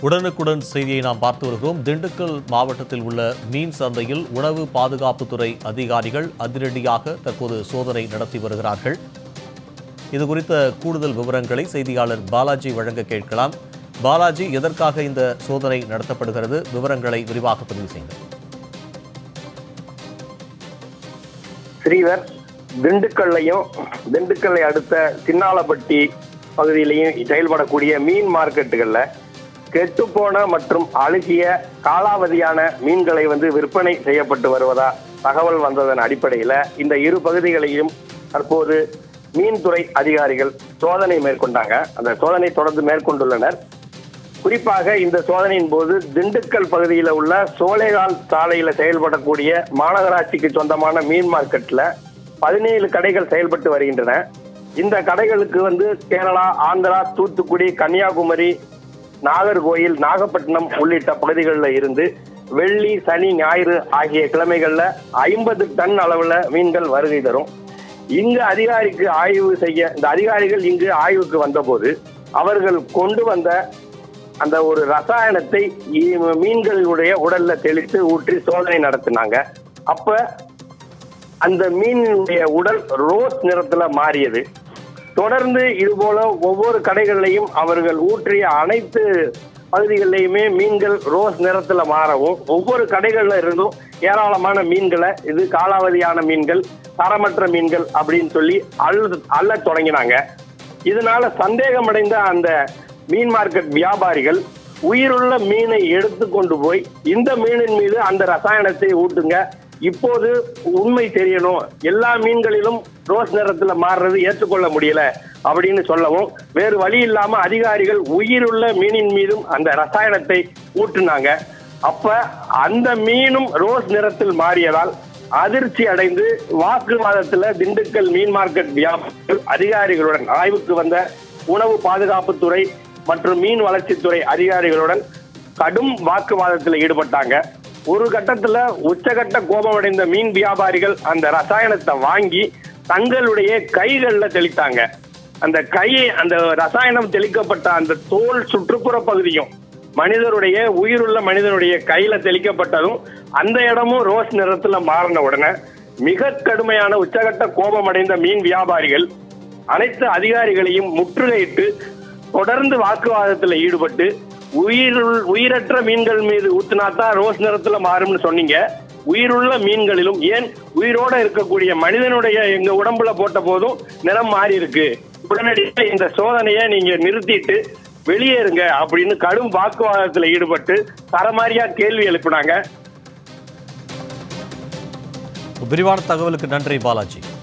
உடனுக்குடன் செய்தியை நாம் பார்த்து வருகிறோம் திண்டுக்கல் மாவட்டத்தில் உள்ள மீன் சந்தையில் உணவு பாதுகாப்புத்துறை அதிகாரிகள் அதிரடியாக தற்போது சோதனை நடத்தி வருகிறார்கள் இது குறித்த கூடுதல் விவரங்களை செய்தியாளர் பாலாஜி வழங்க கேட்கலாம் பாலாஜி எதற்காக இந்த சோதனை நடத்தப்படுகிறது விவரங்களை விரிவாக பதிவு செய்யுங்கள் ஸ்ரீவர் திண்டுக்கல்லையும் திண்டுக்கல்லை அடுத்த சின்னாலப்பட்டி பகுதியிலையும் செயல்படக்கூடிய மீன் மார்க்கெட்டுகளில் கெட்டுப்போன மற்றும் அழுகிய காலாவதியான மீன்களை வந்து விற்பனை செய்யப்பட்டு வருவதா தகவல் வந்ததன் அடிப்படையில் இந்த இரு பகுதிகளையும் தற்போது மீன்துறை அதிகாரிகள் சோதனை மேற்கொண்டாங்க அந்த சோதனை தொடர்ந்து மேற்கொண்டுள்ளனர் குறிப்பாக இந்த சோதனையின் போது திண்டுக்கல் பகுதியில் உள்ள சோலைகால் சாலையில செயல்படக்கூடிய மாநகராட்சிக்கு சொந்தமான மீன் மார்க்கெட்ல பதினேழு கடைகள் செயல்பட்டு வருகின்றன இந்த கடைகளுக்கு வந்து கேரளா ஆந்திரா தூத்துக்குடி கன்னியாகுமரி நாகர்கோயில் நாகப்பட்டினம் உள்ளிட்ட பகுதிகளில் இருந்து வெள்ளி சனி ஞாயிறு ஆகிய கிழமைகள்ல ஐம்பது டன் அளவுல மீன்கள் வருகை தரும் இங்கு அதிகாரிக்கு ஆய்வு செய்ய இந்த அதிகாரிகள் இங்கு ஆய்வுக்கு வந்தபோது அவர்கள் கொண்டு வந்த அந்த ஒரு ரசாயனத்தை இ- மீன்களுடைய உடல்ல தெளித்து ஊற்றி சோதனை நடத்தினாங்க அப்ப அந்த மீனினுடைய உடல் ரோஸ் நிறத்துல மாறியது தொடர்ந்து இது போல ஒவ்வொரு கடைகள்லையும் அவர்கள் ஊற்றிய அனைத்து பகுதிகளிலையுமே மீன்கள் ரோஸ் நிறத்துல மாறவும் ஒவ்வொரு கடைகள்ல இருந்தும் ஏராளமான மீன்களை இது காலாவதியான மீன்கள் தரமற்ற மீன்கள் அப்படின்னு சொல்லி அள்ள அள்ள தொடங்கினாங்க இதனால சந்தேகமடைந்த அந்த மீன் மார்க்கெட் வியாபாரிகள் உயிருள்ள மீனை எடுத்து கொண்டு போய் இந்த மீனின் மீது அந்த ரசாயனத்தை ஊட்டுங்க இப்போது உண்மை தெரியணும் எல்லா மீன்களிலும் ரோஸ் நிறத்துல மாறுறது ஏற்றுக்கொள்ள முடியல அப்படின்னு சொல்லவும் வேறு வழி இல்லாம அதிகாரிகள் உயிருள்ள மீனின் மீதும் அந்த ரசாயனத்தை ஊட்டுனாங்க அப்ப அந்த மீனும் ரோஸ் நிறத்தில் மாறியதால் அதிர்ச்சி அடைந்து வாக்குவாதத்துல திண்டுக்கல் மீன் மார்க்கெட் வியாபாரிகள் அதிகாரிகளுடன் ஆய்வுக்கு வந்த உணவு பாதுகாப்புத்துறை மற்றும் மீன் வளர்ச்சித்துறை அதிகாரிகளுடன் கடும் வாக்குவாதத்தில் ஈடுபட்டாங்க ஒரு கட்டத்துல உச்சகட்ட கோபமடைந்த மீன் வியாபாரிகள் அந்த ரசாயனத்தை வாங்கி தங்களுடைய கைகள்ல தெளித்தாங்க அந்த கையை அந்த ரசாயனம் தெளிக்கப்பட்ட அந்த தோல் சுற்றுப்புற பகுதியும் மனிதருடைய உயிருள்ள மனிதனுடைய கையில தெளிக்கப்பட்டதும் அந்த இடமும் ரோஸ் நிறத்துல மாறின உடனே மிக கடுமையான உச்சகட்ட கோபமடைந்த மீன் வியாபாரிகள் அனைத்து அதிகாரிகளையும் முற்றுகையிட்டு தொடர்ந்து வாக்குவாதத்துல ஈடுபட்டு உயிர் உயிரற்ற மீன்கள் மீது ஊத்துனாதான் ரோஸ் நிறத்துல மாறும்னு சொன்னீங்க உயிருள்ள மீன்களிலும் ஏன் உயிரோட இருக்கக்கூடிய மனிதனுடைய எங்க உடம்புல போட்ட போதும் நிறம் மாறி இருக்கு உடனடியாக இந்த சோதனையை நீங்க நிறுத்திட்டு வெளியேறுங்க அப்படின்னு கடும் வாக்குவாதத்துல ஈடுபட்டு தரமாரியா கேள்வி எழுப்பினாங்க விரிவான தகவலுக்கு நன்றி பாலாஜி